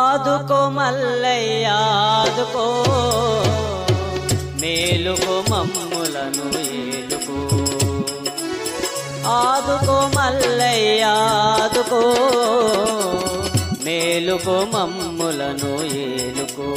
ఆదుకో మల్లయ్య ఆదుకో మేలుకో మమ్ములను ఏలుకో ఆదుకో మల్లయ్య ఆదుకో మేలుకో మమ్ములను ఏలుకో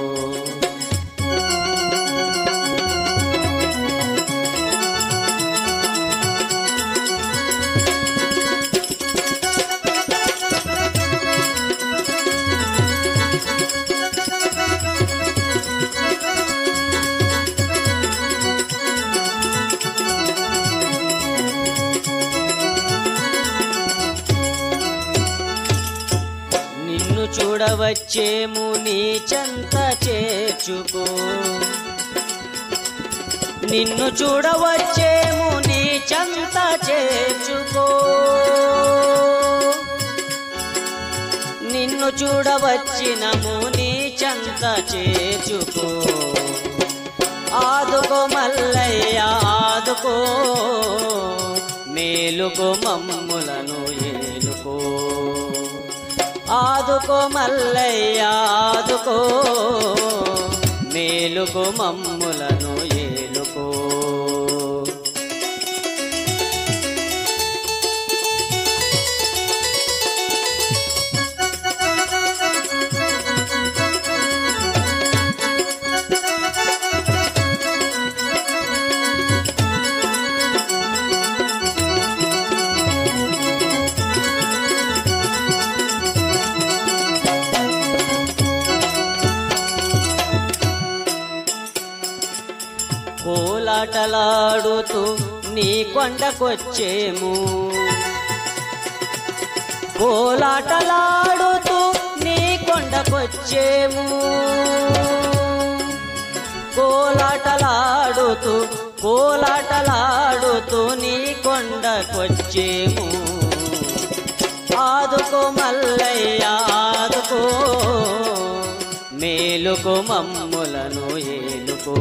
నిన్ను చూడవచ్చేము నీ చెంత చేర్చుకో నిన్ను చూడవచ్చేము నీ చెంత చేర్చుకో నిన్ను చూడవచ్చినము నీ చెంత చేర్చుకో ఆదుకో మల్లయ్య ఆదుకో మేలుకో మమ్ములను ఏలుకో ఆదుకో మల్లయ్య ఆదుకో మేలుకో మమ్ములను ఏలుకో కోలాటలాడుతూ నీ కొండకొచ్చేము కోలాటలాడుతూ నీ కొండకొచ్చేము కోలాటలాడుతూ కోలాటలాడుతూ నీ కొండకొచ్చేము ఆదుకో మల్లయ్య ఆదుకో మేలుకో మమ్ములను ఏలుకో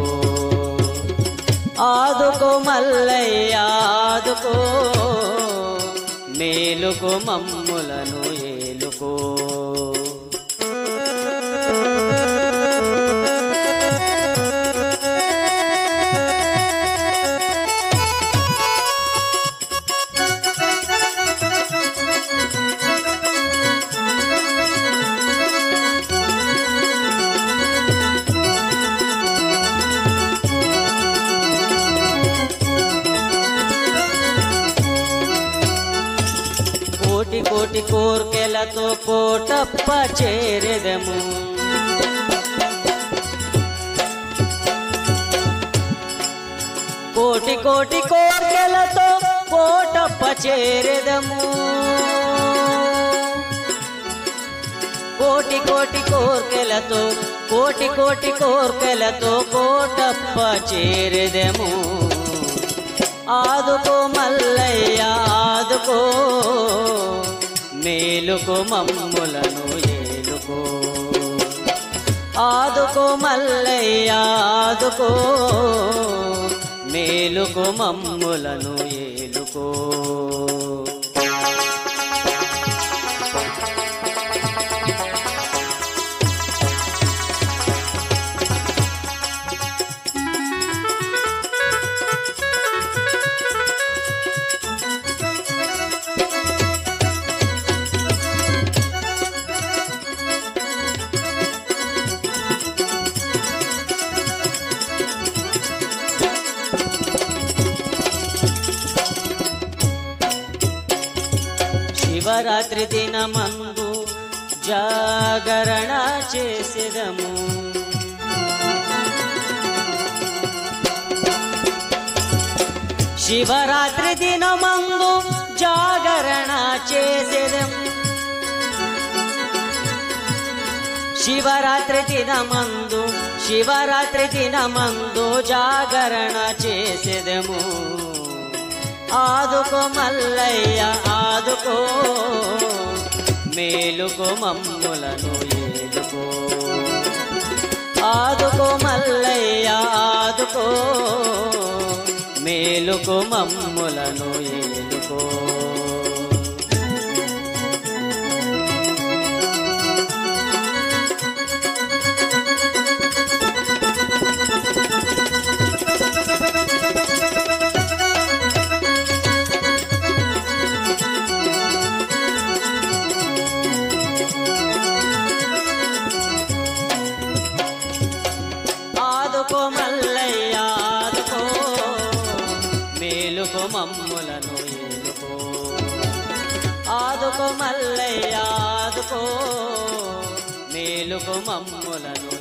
ఆదుకో మల్లయ్య ఆదుకో మేలుకో మమ్ములను ఏలుకో కోటి కోటి కోర్కెలతో కోటప్ప చేరెదము కోటి కోటి కోర్కెలతో కోటప్ప చేరెదము కోటి కోటి కోర్కెలతో కోటి కోటి కోర్కెలతో కోటప్ప చేరెదము ఆదుకో మల్లయ్య ఆదుకో మేలుకో మమ్ములను ఏలుకో ఆదుకో మల్లయ్య ఆదుకో మేలుకో మమ్ములను ఏలుకో శివరాత్రి దినమందు జాగరణ చేసేదము శివరాత్రి దినమందు జాగరణ చేసేదము శివరాత్రి దినమందు శివరాత్రి దినమందు జాగరణ చేసేదము ఆదుకో మల్లయ్య ఆదుకో మేలుకో మమ్ములను ఏలుకో ఆదుకో మల్లయ్య ఆదుకో మేలుకో మమ్ములను ఏలుకో మేలుకో మమ్ములను ఏలుకో ఆదుకో మల్లయ్య ఆదుకో మేలుకో మమ్ములను